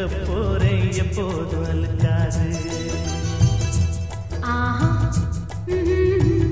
போறேன் எப்போதும் அழுக்காது ஆஹா ம்ஹும்.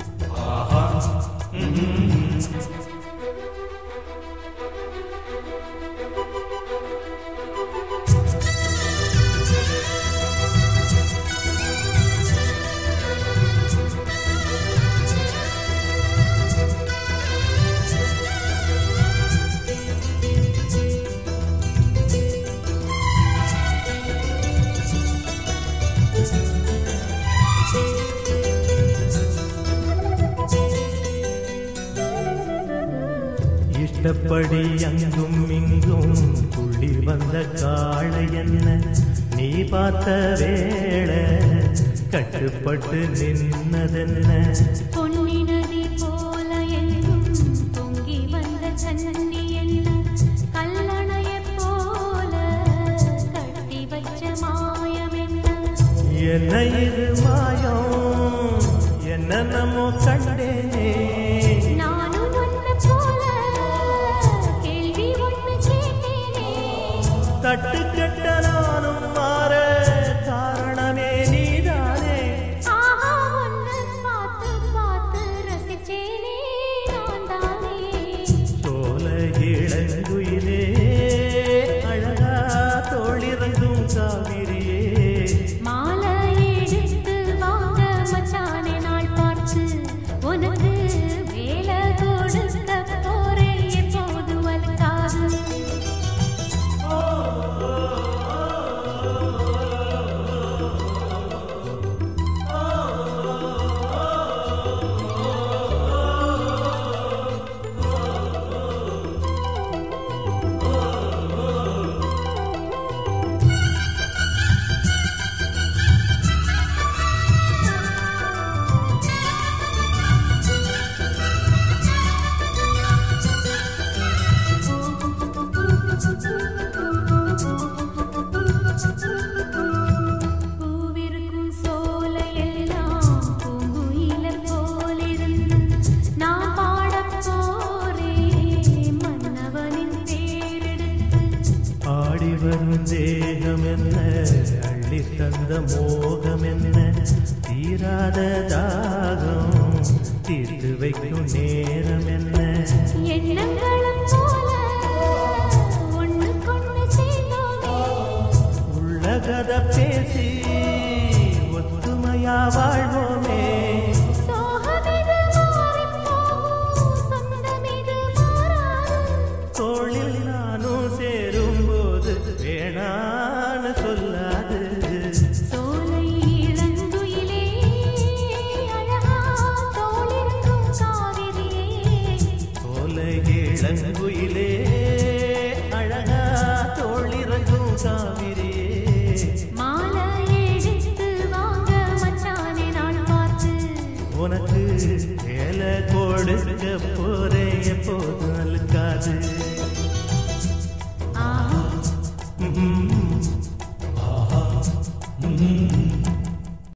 இஷ்டப்படி அங்கும் இங்கும் துள்ளி வந்த காளை என்ன நீ பார்த்த வேளை கட்டுப்பட்டு நின்னதென்ன பொன்னி நதி போல எங்கும் பொங்கி வந்த சன்னி என்ன கல்லணையைப் போல கட்டி வச்ச மாயம் என்ன என்ன இது மாயம் என்ன நம்மோ கண்டேனே நானும் ஒன்று போல கேள்வி ஒன்று கேட்டேனே தட்டு கெட்ட நானும் மாற காரணமே நீதானே ஆஹா ஒன்று பார்த்து பார்த்து ரசிச்சேனே நான் தானே சோல இளங்குயிலே அழகா தோழிறங்கும் காவிரியே மாலை எடுத்து வாங்க மச்சானே நாள் பார்த்து உனக்கு வேலை கொடுக்க போறேன் எப்போது வலுக்காது பூவிருக்கும் சோலையெல்லாம் பூங்குயிலர் போலிருந்து நான் பாடப் போறேன் மன்னவனின் பேரெடுத்து ஆடி வரும் தேகம் என்ன அள்ளி தந்த மோகம் என்ன தீராத தாகம் தீர்த்து வைக்கும் நேரம் என்ன எண்ணங்களும் போல ஒண்ணுக்கொண்ணு சேர்ந்தோமே உள்ளகத பேசி ஒத்துமையா வாழ்வோமே சோகமிது மாறிப் போகும், சொந்தமிது மாறாது. தோளில் நானும் சேரும்போது வேணான்னு சொல்லாது சோலை இளங்குயிலே, அழகா தோளிருக்கும் காவிரியே. சோலை இளங்குயிலே அழகா தோளிறங்கும் காவிரியே மாலை எடுத்து வாங்க மச்சானே நாள் பார்த்து. உனக்கு வேலை கொடுக்க போறேன் எப்போதும் அழுக்காது